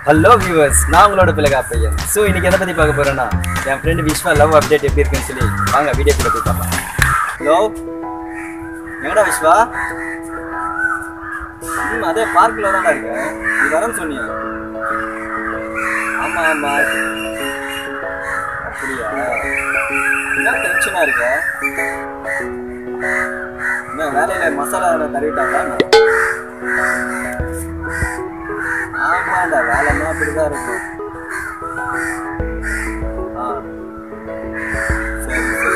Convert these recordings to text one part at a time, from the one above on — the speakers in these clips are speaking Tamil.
ஹலோ வியூவர்ஸ் நான் உங்களோட பிள்ளைகா பையன் ஸோ இன்னைக்கு எதை பற்றி பார்க்க போறேன்னா என் ஃப்ரெண்டு விஸ்வா லவ் அப்டேட் எப்படி இருக்குன்னு சொல்லி வாங்க வீடியோக்குள்ள போய் பார்க்கலாம் ஹலோ எங்கடா விஸ்வா ம் அதே பார்க்கில் தான் இருக்கேன் நீ வரேன்னு சொன்னியா ஆமாம் ஆமாம் அப்படியா என்ன டென்ஷனாக இருக்க என்ன வேலையில் மசாலா தருவிட்டாங்களா ஆமாண்டா வேலைன்னா அப்படிதான் இருக்கும் ஆ சரி சரி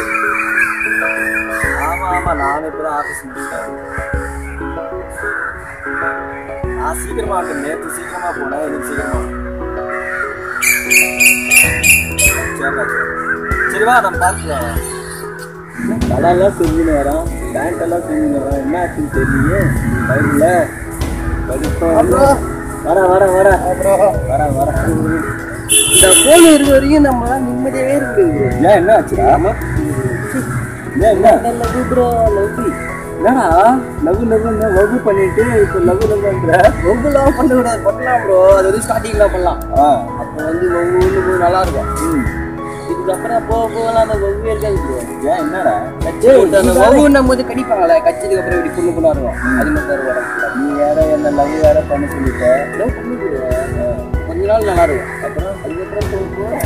ஆமா ஆமா நானும் இப்பதான் ஆஃபீஸ் முடிச்சிட்டேன் நான் சீக்கிரமா இருக்கேன் நேற்று சீக்கிரமா போனேன் இன்னைக்கு சீக்கிரமா சரிடா சரி சரி வா நம்ம பார்க்கலாம் கடெல்லாம் செஞ்சுன்னு வரான் பேண்ட் எல்லாம் செஞ்சுன்னு வரான் என்ன ஆச்சுன்னு தெரியலையே பைக்கில் வர வர வர வர வர இந்த போன் இருக்க வரைக்கும் நம்மளாம் நிம்மதியாவே இருக்குது ஏன் என்ன ஆச்சுடா ஏன் என்ன லவ் ப்ரோ லவ் என்னடா லவ் லவ் லவ் பண்ணிட்டு இப்போ லவ் லவ்ன்ற லவ்லாம் பண்ணக்கூடாது பண்ணலாம் ப்ரோ அது வந்து ஸ்டார்டிங்கில் பண்ணலாம் அப்போ வந்து லவ் ஒன்று நல்லா இருக்கும் இதுக்கப்புறம் போக போகலாம் அந்த லவ் இருக்காது ப்ரோ ஏன் என்னடா அந்த லவ் நம்ம வந்து கடிப்பாங்களே கடிச்சதுக்கு அப்புறம் இப்படி பொண்ணு பொண்ணா இருக்கும் அது மாதிரி வரும் நீ வேற என்ன லவ் வேற பண்ண சொல்லிட்ட லவ் பண்ணி கொஞ்ச நாள் நல்லா இருக்கும் அப்புறம் அதுக்கப்புறம் போக போக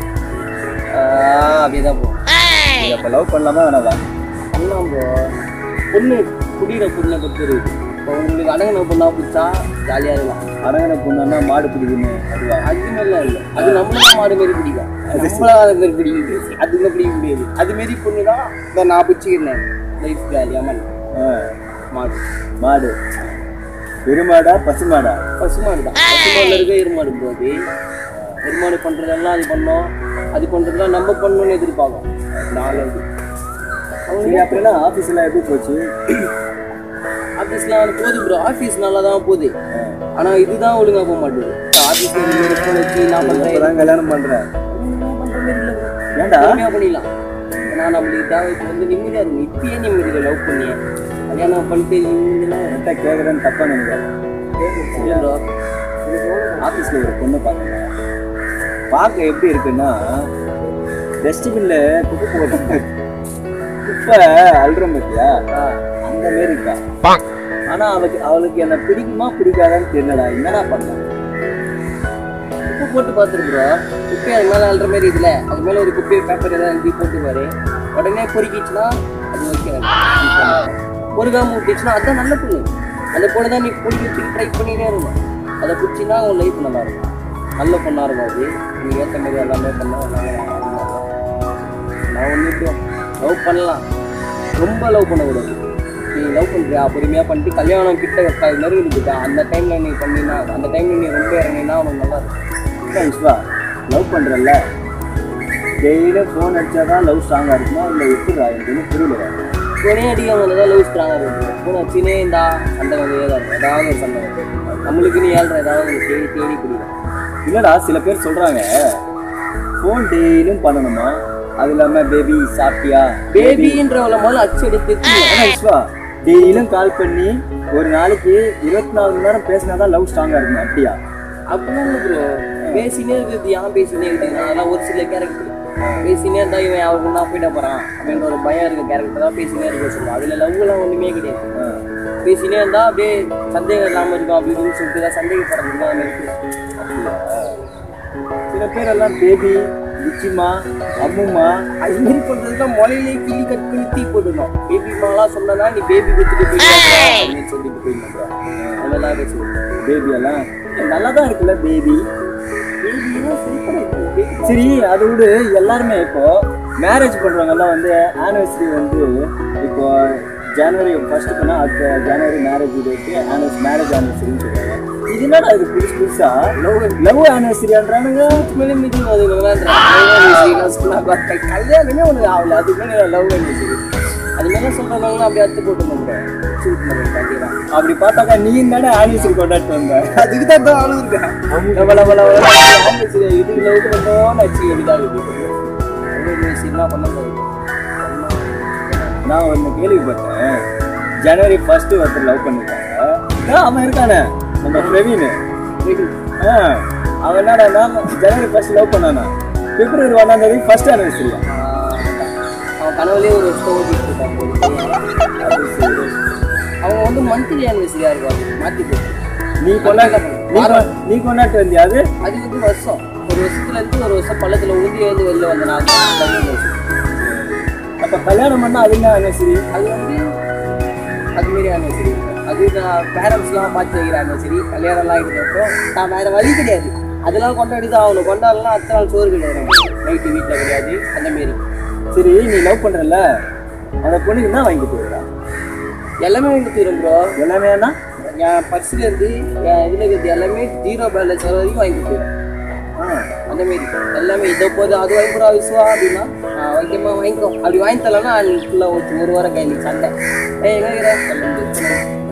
அப்படியே தான் போகும் அப்போ லவ் பண்ணலாமா வேணாதா பண்ணலாம் ப்ரோ பொண்ணு குடிக்கிற பொண்ணை பொறுத்து இருக்கு இப்போ உங்களுக்கு அடங்கின பொண்ணா பிடிச்சா ஜாலியாக இருக்கலாம் அடங்கின பொண்ணுன்னா மாடு பிடிக்கணும் அதுவா அது மாதிரிலாம் இல்லை அது நம்மளும் மாடு மாரி பிடிக்கும் நம்மளா அது மாதிரி பிடிக்குது அது மாதிரி பிடிக்க முடியாது அது மாரி பொண்ணு தான் இந்த நான் பிடிச்சிக்கிறேன் லைஃப் ஜாலியாக மாடு மாடு எருமாடா பசுமாடா பசுமாடு தான் பசுமாடில் இருக்க எருமாடு ப்ரோ அது எருமாடு பண்ணுறதெல்லாம் அது பண்ணோம் அது பண்ணுறதுலாம் நம்ம பண்ணணும்னு எதிர்பார்க்கும் நாலு சரி அப்படின்னா ஆஃபீஸில் எப்படி போச்சு ஆஃபீஸ்லாம் போகுது ப்ரோ ஆஃபீஸ் நல்லா தான் போகுது ஆனால் இதுதான் ஒழுங்காக போக மாட்டேங்குது ஆஃபீஸில் ஃபோன் வச்சு நான் பண்ணுறேன் கல்யாணம் பண்ணுறேன் ஏன்டா பண்ணிடலாம் ஏன்னா நம்மளுக்கு தேவை இப்போ வந்து நிம்மதியாக இருக்கும் இப்பயே நிம்மதியில் லவ் பண்ணி கல்யாணம் பண்ணிட்டு நிம்மதியெல்லாம் என்கிட்ட கேட்குறேன்னு தப்பாக நினைக்கிறேன் ப்ரோ ஆஃபீஸில் ஒரு பொண்ணு பார்க்கல பார்க்க எப்படி இருக்குன்னா டஸ்ட்பின்ல குப்பை போட்டு குப்பை அல்றம் பத்தியா அந்த மாரி இருக்கா ஆனா அவளுக்கு அவளுக்கு என்ன பிடிக்குமா பிடிக்காதான்னு தெரியலடா என்னடா பண்ணலாம் குப்பை போட்டு பார்த்துருக்குறோம் குப்பை அது மேலே அல்ற மாதிரி இதுல அது மேலே ஒரு குப்பையை பேப்பர் ஏதாவது எழுதி போட்டு பாரு உடனே பொறுக்கிச்சுன்னா அது ஓகே பொறுக்காம விட்டுச்சுன்னா அதான் நல்ல பொண்ணு அந்த பொண்ணு தான் நீ பொறுக்கிறதுக்கு ட்ரை பண்ணினே இருக்கணும் அதை பிடிச்சின்னா உன் லைஃப் நல்லா இருக்கும் நல்ல பொண்ணா இருக்கும் அது நீ ஏற்ற மாதிரி எல்லாமே பண்ணா எல்லாமே நல்லா இருக்கும். நான் ஒன்று லவ் பண்ணலாம் ரொம்ப லவ் பண்ணக்கூடாது நீ லவ் பண்ணுறியா பொறுமையாக பண்ணிட்டு கல்யாணம் கிட்ட க- நெருங்கிட்டு அந்த டைமில் நீ பண்ணினா அந்த டைமில் நீ ரொம்ப இறங்கினா உனக்கு நல்லா இருக்கும் விஸ்வா லவ் பண்ணுறல்ல டெய்லியும் ஃபோன் அடிச்சா தான் லவ் ஸ்ட்ராங்காக இருக்குமா இல்லை எப்படிடா எனக்கு ஒன்றும் புரியல ஃபோனே அடிக்காம தான் லவ் ஸ்ட்ராங்காக இருக்கும் ஃபோன் வச்சுனே இருந்தா சண்டை வந்து தான் இருக்கும் ஏதாவது ஒரு சண்டை வரும் நம்மளுக்கு நீ ஏழ்ற ஏதாவது ஒரு தேடி தேடி புரியல இல்லைடா சில பேர் சொல்கிறாங்க ஃபோன் டெய்லியும் பண்ணணுமா அது இல்லாம பேபி சாப்பிட்டியா பேபின்றவள முதல்ல அச்சு எடுத்து விஸ்வா டெய்லியும் கால் பண்ணி ஒரு நாளைக்கு இருபத்தி நாலு மணி நேரம் பேசினாதான் லவ் ஸ்ட்ராங்கா இருக்கும் அப்படியா அப்படிலாம் இல்லை ப்ரோ பேசினே இருக்குது ஏன் பேசினே இருக்குது அதெல்லாம் ஒரு சில கேரக்டர் பேசினே இருந்தா இவன் அவருக்கு நான் போயிட போறான் அப்படின்ற ஒரு பயம் இருக்க கேரக்டர் தான் பேசினே இருக்க சொல்லுவோம் அதுல லவ்லாம் ஒண்ணுமே கிடையாது பேசினே இருந்தா அப்படியே சந்தேகம் இல்லாம இருக்கும் அப்படி இப்படின்னு சொல்லிட்டு தான் சந்தேகப்படுறது தான் இருக்கு சில பேர் எல்லாம் பேபி நிச்சிமா அம்முமா அது மாதிரி பண்றதுலாம் மொழியிலே கிளி கட் பண்ணி தீ போட்டுடணும் பேபி மாலாம் சொன்னா நீ பேபி கொடுத்துட்டு போயிட்டு அப்படின்னு சொல்லிட்டு போயிடணும் அதெல்லாம் பேசுவோம் பேபி எல்லாம் நல்லா தான் இருக்குல்ல பேபி சரி அது விடு எல்லாருமே இப்போ மேரேஜ் பண்றவங்கலாம் வந்து ஆனிவர்சரி வந்து இப்போ ஜனவரி ஃபர்ஸ்ட் பண்ணா அடுத்த ஜனவரி மேரேஜ் டேட்டு ஆனிவர்ஸ் மேரேஜ் ஆனிவர்சரின்னு சொல்றாங்க இது என்னடா இது புதுசு புதுசா லவ் லவ் ஆனிவர்சரின்றானுங்க மேலே மீட்டிங் அது கல்யாணமே உனக்கு ஆகல அதுக்கு மேலே லவ் ஆனிவர்சரி அது மாதிரி சொல்றவங்க அப்படியே அத்து போட்டு பண்ணுறேன் அப்படி பார்த்தாக்கா நீ தானே ஆனிவர்சரி கொண்டாட்டு வந்த அதுக்கு தான் தான் ஆளு இருக்கேன் ஆனிவர்சரி இதுக்கு லவ் பண்ணோம்னு வச்சு இதாக இருக்குது என்ன பண்ண நான் ஒன்று கேள்விப்பட்டேன் ஜனவரி ஃபர்ஸ்ட் ஒருத்தர் லவ் பண்ணிருக்காங்க அவன் இருக்கானே நம்ம பிரவீன் ஆ அவன் என்னடா ஜனவரி ஃபர்ஸ்ட் லவ் பண்ணானா பிப்ரவரி ஒன்றாம் தேதி ஃபர்ஸ்ட் ஆனிவர்சரி அவன் கனவுலேயே ஒரு வருஷம் ஓடிட்டு இருக்கான் போல. அவன் வந்து மந்த்லி ஆனிவர்சரியா இருக்கும் மாத்தி போட்டு நீ கொண்டாட்ட நீ கொ- நீ கொண்டாட்டு வந்தியா அது அது வந்து வருஷம் ஒரு வருஷத்துல இருந்து ஒரு வருஷம் பள்ளத்துல உழுந்து எழுந்து வெளில வந்த நான் அப்ப கல்யாணம் பண்ணா அது என்ன ஆனிவர்சரி அது வந்து அது மாரி ஆனிவர்சரி அது நான் பேரண்ட்ஸ்லாம் பார்த்து வைக்கிற ஆனிவர்சரி கல்யாணம்லாம் இருக்கிறப்போ நான் வேற வழி கிடையாது அதெல்லாம் கொண்டாடி தான் ஆகணும் கொண்டாடலாம் அடுத்த நாள் சோறு கிடையாது நைட்டு வீட்டில் கிடையாது அந்த மாரி சரி நீ லவ் பண்றல அந்த பொண்ணுக்கு என்ன வாங்கி போயிடா எல்லாமே வாங்கி தரும் ப்ரோ எல்லாமே என்ன என் பர்ஸ்ல இருந்து என் இதுல இருக்கிறது எல்லாமே ஜீரோ பேலன்ஸ் வர வரைக்கும் வாங்கி கொடுத்துருவேன் அந்த மாரி எல்லாமே இதை போது அது வாங்கி கூட விசுவா அப்படின்னா ஆ, ஓகேம்மா வாங்கிக்கோ அப்படி வாங்கி தரலன்னா அன்னைக்கு ஃபுல்லாக ஒரு ஒரு வாரம் கையில் சண்டை ஏய் எங்க இருக்கிற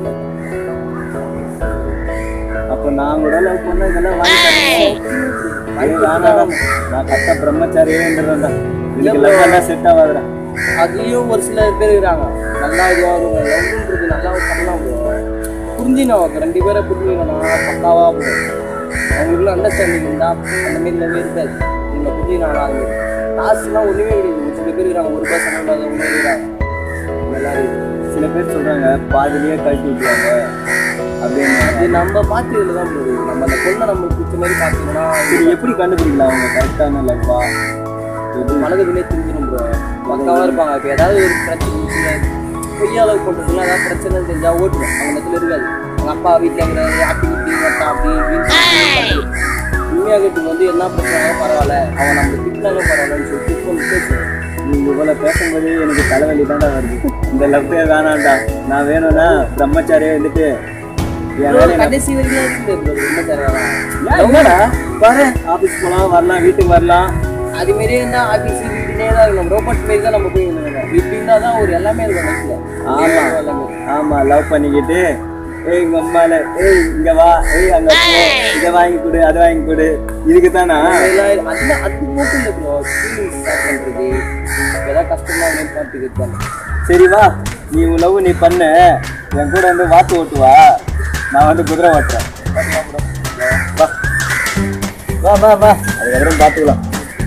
அப்ப நான் கூட லவ் பண்ண இதெல்லாம் வாங்கி தரேன் வாங்கி வேணாம் நான் கட்ட பிரம்மச்சாரியே இருந்துடுறேன்டா எனக்கு லவ் எல்லாம் செட் ஆகாதுடா அதுலயும் ஒரு சில பேர் இருக்கிறாங்க நல்லா இதுவாகும் லவ்ன்றது நல்லா பண்ணலாம் bro. புரிஞ்சினா அவங்க ரெண்டு பேரை புரிஞ்சுக்கணும் பக்காவா போகும் அவங்களுக்குள்ள அண்டர்ஸ்டாண்டிங் இருந்தா அந்த மாரி லவ் இருக்காது நீங்க புரிஞ்சுக்கலாம் அது காசுலாம் ஒண்ணுமே கிடையாது ஒரு சில பேர் இருக்கிறாங்க ஒரு ரூபாய் சம்பளம் இல்லாதவங்க இருக்கிறாங்க நல்லா இருக்கு சில பேர் சொல்றாங்க பாதிலேயே கழட்டி விட்டுருவாங்க அப்படின்னு அது நம்ம பார்த்துக்கிறதுல தான் போகுது நம்ம அந்த பொண்ணை நம்மளுக்கு பிடிச்ச மாதிரி பார்த்தீங்கன்னா சரி எப்படி கண்டுபிடிக்கலாம் அவங்க கரெக்டான லவ்வா இது மனதுக்குள்ளே தெரிஞ்சிடும் ப்ரோ பக்காவாக இருப்பாங்க இப்போ ஏதாவது ஒரு பிரச்சனை சின்ன பொய்யாளவு பண்ணுறதுலாம் ஏதாவது பிரச்சனை தெரிஞ்சால் ஓட்டுவோம் அவங்க இடத்துல இருக்காது அவங்க அப்பா வீட்டில் இருக்கிற ஆட்டி குட்டி மட்டான் அப்படி இப்படின்னு உண்மையாகத்துக்கு வந்து என்ன பிரச்சனை பரவாயில்ல அவன் நம்ம திட்டினாலும் பரவாயில்லன்னு சொல்லிட்டு ஃபோன் பேசுவேன் நீங்க இவ்வளவு பேசும்போது எனக்கு தலைவலி தான்டா வருது இந்த லவ்வே வேணாம்டா நான் வேணும்னா பிரம்மச்சாரியே வந்துட்டு என் வேலையை நான் கடைசி வரைக்கும் இருக்குது ப்ரோ என்ன தரலாம் ஏன் என்னடா பாரு ஆபீஸ் போலாம் வரலாம் வீட்டுக்கு வரலாம் அது மாரியே இருந்தால் ஆஃபீஸ் வீட்டுனே தான் இருக்கணும் ரோபோட் மாரி தான் நம்ம போய் இருக்கணும் இப்படி இருந்தால் தான் ஒரு எல்லாமே இருக்கும் லைஃப்பில் ஆமா எல்லாமே ஆமா லவ் பண்ணிக்கிட்டு ஏய் உங்க அம்மால ஏய் இங்க வா ஏய் அங்க போ இதை வாங்கி கொடு அதை வாங்கி கொடு இதுக்கு தானா அதெல்லாம் அது அது மட்டும் இல்லை ப்ரோ ஃபீலிங்ஸ் ஸ்டார்ட் பண்ணுறது ஏதாவது கஷ்டமா வந்து பார்த்துக்கிட்டு தான் சரி வா நீ உன் லவ் நீ பண்ணு என் கூட வந்து வாத்து ஓட்டுவா நான் வந்து குதிரை ஓட்டுறேன் வா வா வா வா அதுக்கப்புறம் பார்த்துக்கலாம்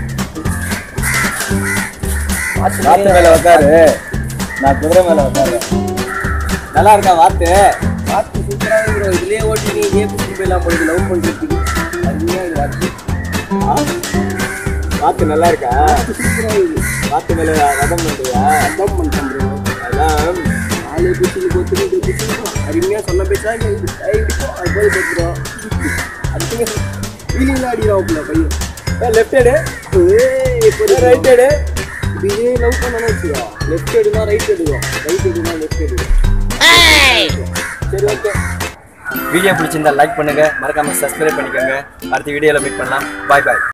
வாத்து மேல உட்காரு நான் குதிரை மேல உட்காரு நல்லா இருக்கா வாத்து பார்த்து சூப்பராக இருக்கிறோம் இதுலேயே ஓட்டி நீ இதே புக்கு போயெல்லாம் போடுது லவ் பண்ணுறதுக்கு அருமையாக இது வாத்து ஆ? வாத்து நல்லா இருக்கா சூப்பராக இருக்குது வாத்து மேல ரதம் பண்றியா அதான் பண்ணுறேன் ப்ரோ அதான் நாலு பிடிச்சில் கொத்து இது பிடிச்சிருக்கோம் அருமையாக சொன்ன பேச்சா இல்லை இது கை பிடிக்கும் அது போய் போட்டுரும் அதுக்கு ஃபீலிங்லாம் அடிக்கிறாப்புல பையன் லெஃப்ட் ஹேடு ரைட் ஹேடு இது இதே லவ் பண்ணணும் வச்சுக்கோ லெஃப்ட் எடுனா ரைட் எடுக்கும் ரைட் எடுனா லெஃப்ட் எடுக்கும் சரி ஓகே வீடியோ பிடிச்சிருந்தா லைக் பண்ணுங்க மறக்காம சப்ஸ்கிரைப் பண்ணிக்கோங்க அடுத்த வீடியோல மீட் பண்ணலாம் பாய் பாய்